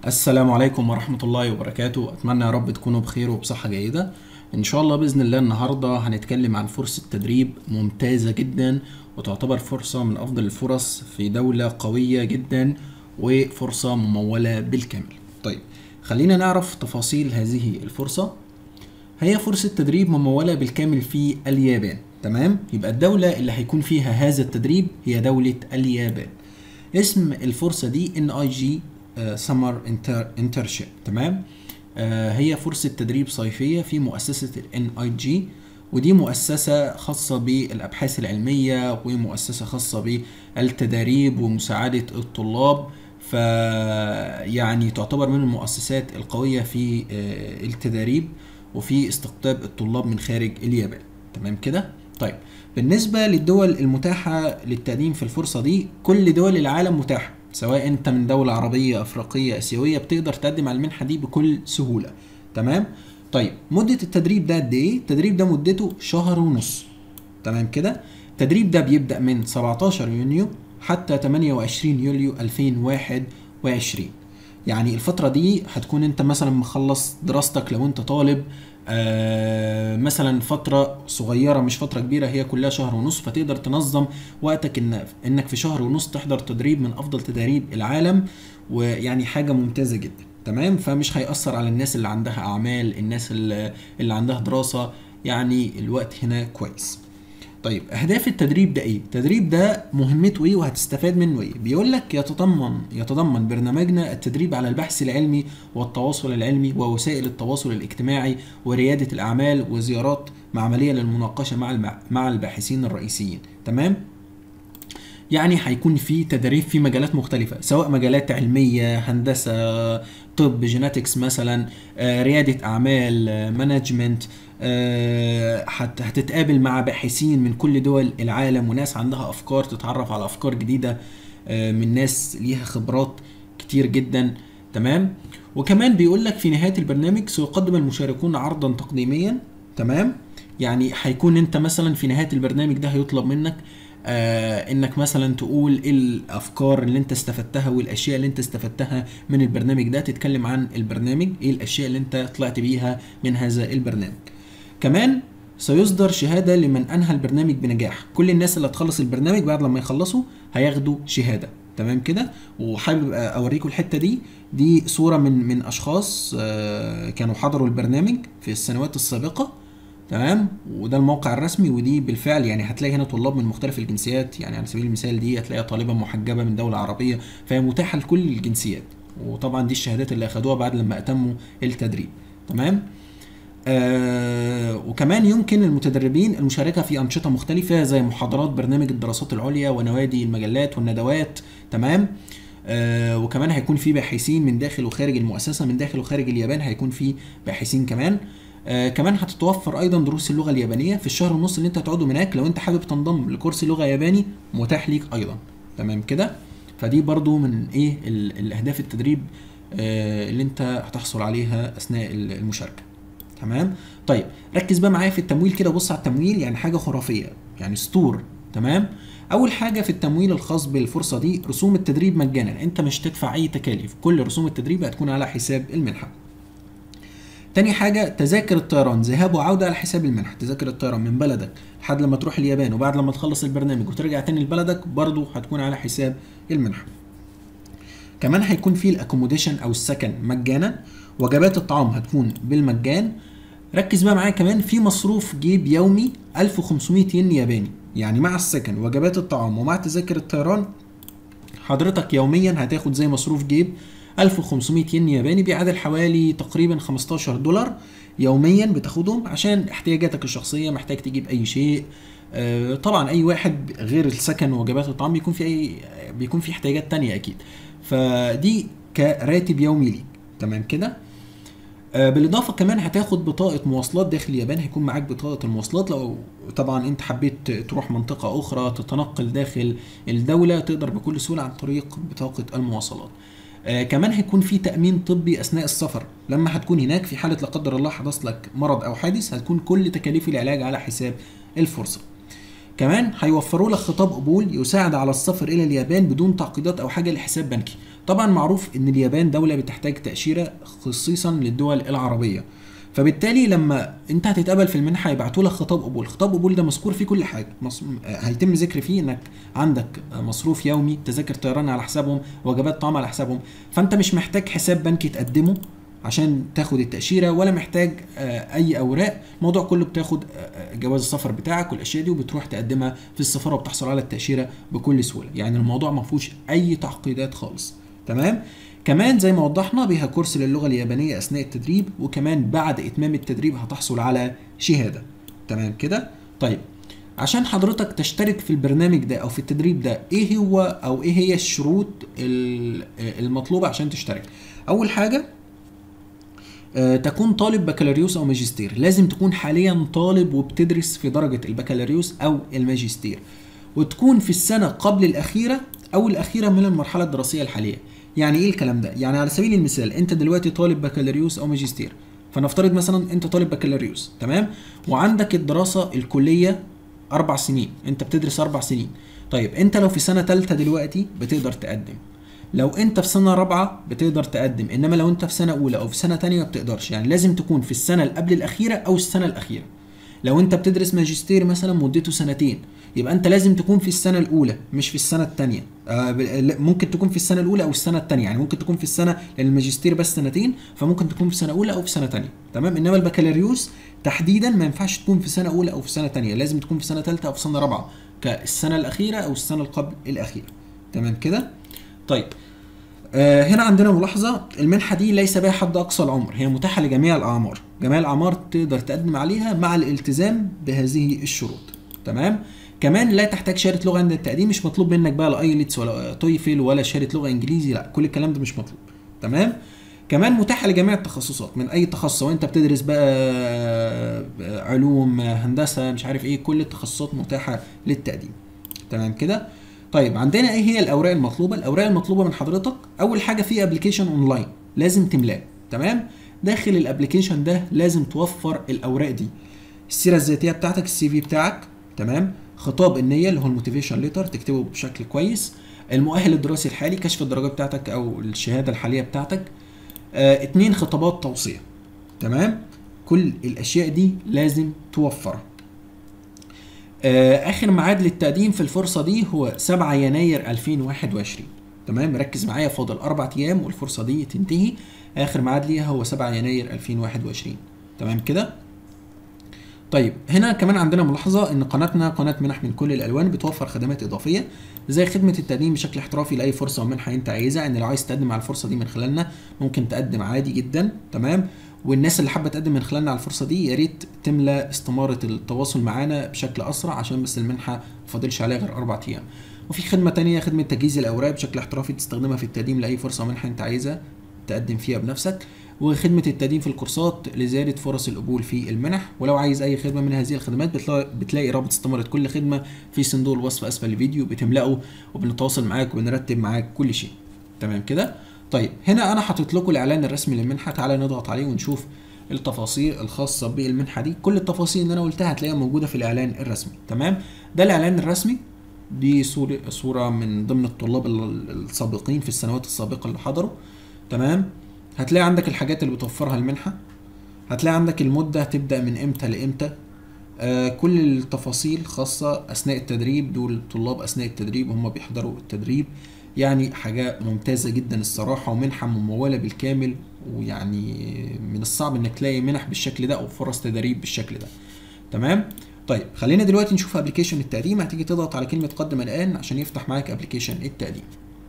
السلام عليكم ورحمة الله وبركاته أتمنى يا رب تكونوا بخير وبصحة جيدة إن شاء الله بإذن الله النهاردة هنتكلم عن فرصة تدريب ممتازة جدا وتعتبر فرصة من أفضل الفرص في دولة قوية جدا وفرصة ممولة بالكامل طيب خلينا نعرف تفاصيل هذه الفرصة هي فرصة تدريب ممولة بالكامل في اليابان تمام يبقى الدولة اللي هيكون فيها هذا التدريب هي دولة اليابان اسم الفرصة دي ان اي جي سمر انترشيب تمام آه، هي فرصة تدريب صيفية في مؤسسة ال NIG ودي مؤسسة خاصة بالأبحاث العلمية ومؤسسة خاصة بالتدريب ومساعدة الطلاب ف يعني تعتبر من المؤسسات القوية في آه، التدريب وفي استقطاب الطلاب من خارج اليابان تمام كده طيب بالنسبة للدول المتاحة للتقديم في الفرصة دي كل دول العالم متاحة سواء انت من دولة عربية افريقية اسيوية بتقدر تقدم على المنحة دي بكل سهولة تمام طيب مدة التدريب ده قد ايه التدريب ده مدته شهر ونص تمام كده التدريب ده بيبدأ من 17 يونيو حتى 28 يوليو 2021 يعني الفترة دي هتكون انت مثلا مخلص دراستك لو انت طالب آه مثلا فترة صغيرة مش فترة كبيرة هي كلها شهر ونص فتقدر تنظم وقتك إن انك في شهر ونص تحضر تدريب من افضل تدريب العالم ويعني حاجة ممتازة جدا تمام فمش هيأثر على الناس اللي عندها اعمال الناس اللي, اللي عندها دراسة يعني الوقت هنا كويس طيب اهداف التدريب ده ايه التدريب ده مهمته ايه وهتستفاد منه ايه بيقول لك يتضمن يتضمن برنامجنا التدريب على البحث العلمي والتواصل العلمي ووسائل التواصل الاجتماعي ورياده الاعمال وزيارات معمليه للمناقشه مع الم- مع الباحثين الرئيسيين تمام يعني هيكون في تدريب في مجالات مختلفة سواء مجالات علمية هندسة طب جيناتكس مثلا آه، ريادة أعمال آه، مانجمنت آه، هت- هتتقابل مع باحثين من كل دول العالم وناس عندها أفكار تتعرف على أفكار جديدة آه، من ناس ليها خبرات كتير جدا تمام وكمان بيقول لك في نهاية البرنامج سيقدم المشاركون عرضا تقديميا تمام يعني هيكون انت مثلا في نهاية البرنامج ده هيطلب منك آه انك مثلا تقول ايه الافكار اللي انت استفدتها والاشياء اللي انت استفدتها من البرنامج ده تتكلم عن البرنامج ايه الاشياء اللي انت طلعت بيها من هذا البرنامج كمان سيصدر شهادة لمن أنهى البرنامج بنجاح كل الناس اللي هتخلص البرنامج بعد لما يخلصوا هياخدوا شهادة تمام كده وحابب اوريكم الحته دي دي صوره من من اشخاص آه، كانوا حضروا البرنامج في السنوات السابقه تمام وده الموقع الرسمي ودي بالفعل يعني هتلاقي هنا طلاب من مختلف الجنسيات يعني على سبيل المثال دي هتلاقي طالبه محجبه من دوله عربيه فهي متاحه لكل الجنسيات وطبعا دي الشهادات اللي اخدوها بعد لما اتموا التدريب تمام آه وكمان يمكن المتدربين المشاركة في أنشطة مختلفة زي محاضرات برنامج الدراسات العليا ونوادي المجلات والندوات تمام آه وكمان هيكون في باحثين من داخل وخارج المؤسسة من داخل وخارج اليابان هيكون في باحثين كمان آه كمان هتتوفر ايضا دروس اللغه اليابانيه في الشهر ونص اللي انت هتقعده هناك لو انت حابب تنضم لكورس لغه ياباني متاح ليك ايضا تمام كده فدي برضو من ايه ال- الاهداف التدريب آه اللي انت هتحصل عليها اثناء ال- المشاركه تمام طيب ركز بقى معايا في التمويل كده بص على التمويل يعني حاجه خرافيه يعني سطور تمام اول حاجه في التمويل الخاص بالفرصه دي رسوم التدريب مجانا انت مش تدفع اي تكاليف كل رسوم التدريب هتكون على حساب المنحه تاني حاجة تذاكر الطيران ذهاب وعودة على حساب المنحة تذاكر الطيران من بلدك لحد لما تروح اليابان وبعد لما تخلص البرنامج وترجع تاني لبلدك برضو هتكون على حساب المنحة كمان هيكون في الاكوموديشن او السكن مجانا وجبات الطعام هتكون بالمجان ركز بقى معايا كمان في مصروف جيب يومي 1500 ين ياباني يعني مع السكن وجبات الطعام ومع تذاكر الطيران حضرتك يوميا هتاخد زي مصروف جيب 1500 ين ياباني بيعادل حوالي تقريبا 15 دولار يوميا بتاخدهم عشان احتياجاتك الشخصيه محتاج تجيب اي شيء آه، طبعا اي واحد غير السكن ووجبات الطعام بيكون في اي بيكون في احتياجات تانية اكيد فدي كراتب يومي ليك تمام كده آه، بالاضافه كمان هتاخد بطاقه مواصلات داخل اليابان هيكون معاك بطاقه المواصلات لو طبعا انت حبيت تروح منطقه اخرى تتنقل داخل الدوله تقدر بكل سهوله عن طريق بطاقه المواصلات آه كمان هيكون في تامين طبي اثناء السفر لما هتكون هناك في حاله لا قدر الله حدث لك مرض او حادث هتكون كل تكاليف العلاج على حساب الفرصه كمان هيوفروا لك خطاب قبول يساعد على السفر الى اليابان بدون تعقيدات او حاجه لحساب بنكي طبعا معروف ان اليابان دوله بتحتاج تاشيره خصيصا للدول العربيه فبالتالي لما انت هتتقبل في المنحه هيبعتوا لك خطاب قبول خطاب قبول ده مذكور فيه كل حاجه مص... هيتم ذكر فيه انك عندك مصروف يومي تذاكر طيران على حسابهم وجبات طعام على حسابهم فانت مش محتاج حساب بنكي تقدمه عشان تاخد التأشيرة ولا محتاج آه، أي أوراق الموضوع كله بتاخد آه، جواز السفر بتاعك والأشياء دي وبتروح تقدمها في السفارة وبتحصل على التأشيرة بكل سهولة يعني الموضوع ما فيهوش أي تعقيدات خالص تمام كمان زي ما وضحنا بيها كورس للغة اليابانية أثناء التدريب وكمان بعد إتمام التدريب هتحصل على شهادة تمام كده طيب عشان حضرتك تشترك في البرنامج ده او في التدريب ده ايه هو او ايه هي الشروط ال- المطلوبه عشان تشترك اول حاجه آه، تكون طالب بكالوريوس او ماجستير لازم تكون حاليا طالب وبتدرس في درجه البكالوريوس او الماجستير وتكون في السنه قبل الاخيره او الاخيره من المرحله الدراسيه الحاليه يعني ايه الكلام ده يعني على سبيل المثال انت دلوقتي طالب بكالوريوس او ماجستير فنفترض مثلا انت طالب بكالوريوس تمام وعندك الدراسه الكليه اربع سنين انت بتدرس اربع سنين طيب انت لو في سنه ثالثه دلوقتي بتقدر تقدم لو انت في سنه رابعه بتقدر تقدم انما لو انت في سنه اولى او في سنه تانية ما بتقدرش يعني لازم تكون في السنه اللي قبل الاخيره او السنه الاخيره لو انت بتدرس ماجستير مثلا مدته سنتين يبقى انت لازم تكون في السنه الاولى مش في السنه الثانيه آه ب- لا، ممكن تكون في السنه الاولى او السنه الثانيه يعني ممكن تكون في السنه لان الماجستير بس سنتين فممكن تكون في سنه اولى او في سنه ثانيه تمام انما البكالوريوس تحديدا ما ينفعش تكون في سنه اولى او في سنه ثانيه لازم تكون في سنه ثالثه او في سنه رابعه كالسنه الاخيره او السنه اللي قبل الاخيره تمام كده طيب آه، هنا عندنا ملاحظة المنحة دي ليس بها حد أقصى العمر هي متاحة لجميع الأعمار جميع الأعمار تقدر تقدم عليها مع الالتزام بهذه الشروط تمام كمان لا تحتاج شهادة لغة عند التقديم مش مطلوب منك بقى لا ايلتس ولا تويفل ولا شهادة لغة انجليزي لا كل الكلام ده مش مطلوب تمام كمان متاحة لجميع التخصصات من اي تخصص وانت بتدرس بقى علوم هندسة مش عارف ايه كل التخصصات متاحة للتقديم تمام كده طيب عندنا ايه هي الاوراق المطلوبه الاوراق المطلوبه من حضرتك اول حاجه في ابلكيشن اونلاين لازم تملاه تمام داخل الابلكيشن ده لازم توفر الاوراق دي السيره الذاتيه بتاعتك السي في بتاعك تمام خطاب النيه اللي هو الموتيفيشن ليتر تكتبه بشكل كويس المؤهل الدراسي الحالي كشف الدرجات بتاعتك او الشهاده الحاليه بتاعتك آه اتنين خطابات توصيه تمام كل الاشياء دي لازم توفرها آه، اخر ميعاد للتقديم في الفرصه دي هو 7 يناير 2021 تمام ركز معايا فاضل اربع ايام والفرصه دي تنتهي اخر ميعاد ليها هو 7 يناير 2021 تمام كده طيب هنا كمان عندنا ملاحظه ان قناتنا قناه منح من كل الالوان بتوفر خدمات اضافيه زي خدمه التقديم بشكل احترافي لاي فرصه ومنحه انت عايزها ان لو عايز تقدم على الفرصه دي من خلالنا ممكن تقدم عادي جدا تمام والناس اللي حابه تقدم من خلالنا على الفرصه دي يا ريت تملى استماره التواصل معانا بشكل اسرع عشان بس المنحه ما فاضلش عليها غير اربع ايام وفي خدمه تانية خدمه تجهيز الاوراق بشكل احترافي تستخدمها في التقديم لاي فرصه منحه انت عايزها تقدم فيها بنفسك وخدمه التقديم في الكورسات لزياده فرص القبول في المنح ولو عايز اي خدمه من هذه الخدمات بتلاقي, بتلاقي رابط استماره كل خدمه في صندوق الوصف اسفل الفيديو بتملاه وبنتواصل معاك وبنرتب معاك كل شيء تمام كده طيب هنا انا حاطط لكم الاعلان الرسمي للمنحه تعالى نضغط عليه ونشوف التفاصيل الخاصه بالمنحه دي كل التفاصيل اللي انا قلتها هتلاقيها موجوده في الاعلان الرسمي تمام ده الاعلان الرسمي دي صورة صورة من ضمن الطلاب ال- السابقين في السنوات السابقة اللي حضروا تمام هتلاقي عندك الحاجات اللي بتوفرها المنحة هتلاقي عندك المدة هتبدأ من امتى لامتى آه كل التفاصيل خاصة أثناء التدريب دول الطلاب أثناء التدريب هم بيحضروا التدريب يعني حاجة ممتازة جدا الصراحة ومنحة ممولة بالكامل ويعني من الصعب انك تلاقي منح بالشكل ده او فرص تدريب بالشكل ده تمام طيب خلينا دلوقتي نشوف ابلكيشن التقديم هتيجي تضغط على كلمة قدم الآن عشان يفتح معاك ابلكيشن التقديم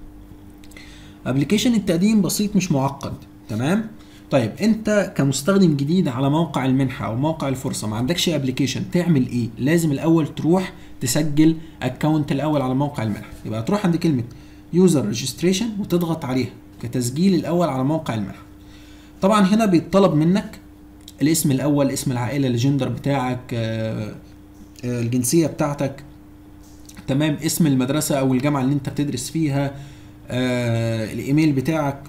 ابلكيشن التقديم بسيط مش معقد تمام طيب انت كمستخدم جديد على موقع المنحه او موقع الفرصه ما عندكش ابلكيشن تعمل ايه لازم الاول تروح تسجل اكونت الاول على موقع المنحه يبقى تروح عند كلمه يوزر ريجستريشن وتضغط عليها كتسجيل الاول على موقع المنحه طبعا هنا بيطلب منك الاسم الاول اسم العائله الجندر بتاعك آه، آه، الجنسيه بتاعتك تمام اسم المدرسه او الجامعه اللي انت بتدرس فيها آه، الايميل بتاعك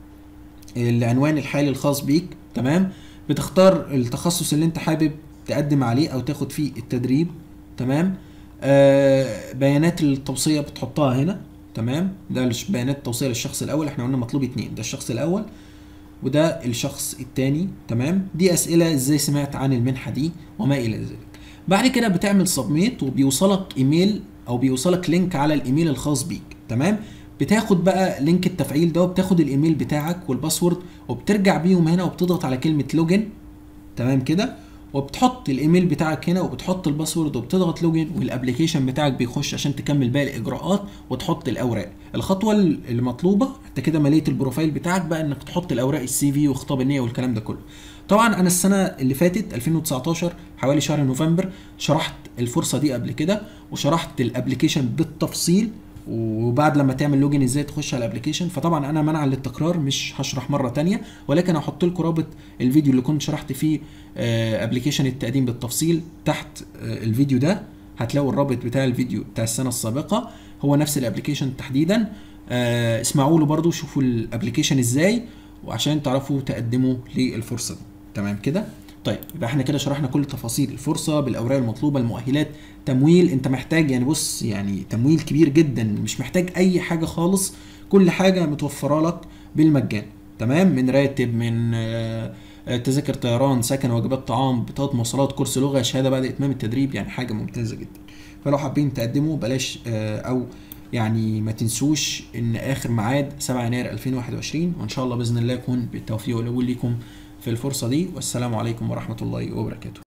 العنوان الحالي الخاص بيك تمام بتختار التخصص اللي انت حابب تقدم عليه او تاخد فيه التدريب تمام آه بيانات التوصيه بتحطها هنا تمام ده الش- بيانات التوصيل للشخص الاول احنا قلنا مطلوب اتنين ده الشخص الاول وده الشخص التاني تمام دي اسئله ازاي سمعت عن المنحه دي وما الى ذلك بعد كده بتعمل سبميت وبيوصلك ايميل او بيوصلك لينك على الايميل الخاص بيك تمام بتاخد بقى لينك التفعيل ده وبتاخد الايميل بتاعك والباسورد وبترجع بيهم هنا وبتضغط على كلمه لوجن تمام كده وبتحط الايميل بتاعك هنا وبتحط الباسورد وبتضغط لوجن والابلكيشن بتاعك بيخش عشان تكمل باقي الاجراءات وتحط الاوراق الخطوه اللي مطلوبه انت كده مليت البروفايل بتاعك بقى انك تحط الاوراق السي في وخطاب النيه والكلام ده كله طبعا انا السنه اللي فاتت 2019 حوالي شهر نوفمبر شرحت الفرصه دي قبل كده وشرحت الابلكيشن بالتفصيل وبعد لما تعمل لوجن ازاي تخش على الابلكيشن فطبعا انا منعا للتكرار مش هشرح مره تانية ولكن هحط لكم رابط الفيديو اللي كنت شرحت فيه ابلكيشن التقديم بالتفصيل تحت آه، الفيديو ده هتلاقوا الرابط بتاع الفيديو بتاع السنه السابقه هو نفس الابلكيشن تحديدا آه، اسمعوا له برضو شوفوا الابلكيشن ازاي وعشان تعرفوا تقدموا للفرصه دي تمام كده طيب يبقى احنا كده شرحنا كل تفاصيل الفرصه بالاوراق المطلوبه المؤهلات تمويل انت محتاج يعني بص يعني تمويل كبير جدا مش محتاج اي حاجه خالص كل حاجه متوفره لك بالمجان تمام من راتب من آه، آه، تذاكر طيران سكن وجبات طعام بطاقه مواصلات كورس لغه شهاده بعد اتمام التدريب يعني حاجه ممتازه جدا فلو حابين تقدموا بلاش آه، او يعني ما تنسوش ان اخر ميعاد 7 يناير 2021 وان شاء الله باذن الله يكون بالتوفيق والقبول ليكم في الفرصه دي والسلام عليكم ورحمه الله وبركاته